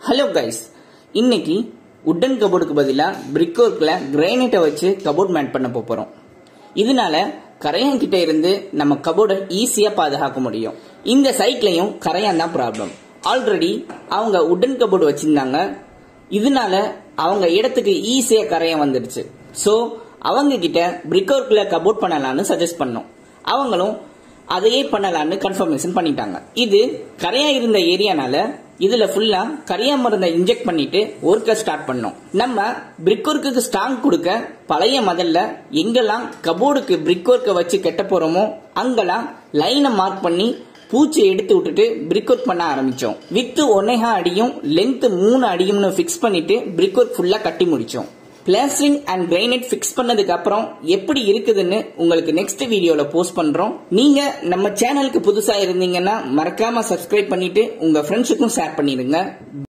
hello guys இன்னைக்கு wooden கபோர்டுக்கு பதிலாக பிரிக் ஒர்க்கில் கிரைனைட்டை வச்சு கபோர்ட் மேட் பண்ண போகிறோம் இதனால கரையான் கிட்ட இருந்து நம்ம கபோர்டை ஈஸியாக பாதுகாக்க முடியும் இந்த சைட்லையும் கரையான் தான் ப்ராப்ளம் ஆல்ரெடி அவங்க உட்டன் கபோர்டு வச்சிருந்தாங்க இதனால அவங்க இடத்துக்கு ஈஸியாக கரையான் வந்துடுச்சு ஸோ அவங்க கிட்ட பிரிக் ஒர்க்கில் கபோர்ட் பண்ணலான்னு சஜஸ்ட் பண்ணோம் அவங்களும் அதையே பண்ணலான்னு கன்ஃபர்மேஷன் பண்ணிட்டாங்க இது கரையா இருந்த ஏரியானால இதுல ஃபுல்லா கரையா மருந்தை இன்ஜெக்ட் பண்ணிட்டு ஒர்க்கை ஸ்டார்ட் பண்ணோம் நம்ம பிரிக் ஒர்க்குக்கு ஸ்ட்ராங் கொடுக்க பழைய முதல்ல எங்கெல்லாம் கபோர்டுக்கு பிரிக் ஒர்க்கை வச்சு கெட்ட போறோமோ அங்கெல்லாம் லைனை மார்க் பண்ணி பூச்சி எடுத்து விட்டுட்டு பிரிக் ஒர்க் பண்ண ஆரம்பிச்சோம் வித்து ஒன்னேகா அடியும் லென்த் மூணு அடியும்னு ஃபிக்ஸ் பண்ணிட்டு பிரிக் ஒர்க் ஃபுல்லா கட்டி முடிச்சோம் பிளாஸ்டரிங் அண்ட் கிரைனைட் ஃபிக்ஸ் பண்ணதுக்கு அப்புறம் எப்படி இருக்குதுன்னு உங்களுக்கு நெக்ஸ்ட் வீடியோல போஸ்ட் பண்றோம் நீங்க நம்ம சேனலுக்கு புதுசா இருந்தீங்கன்னா மறக்காம சப்ஸ்கிரைப் பண்ணிட்டு உங்க ஃப்ரெண்ட்ஸுக்கும் ஷேர் பண்ணிடுங்க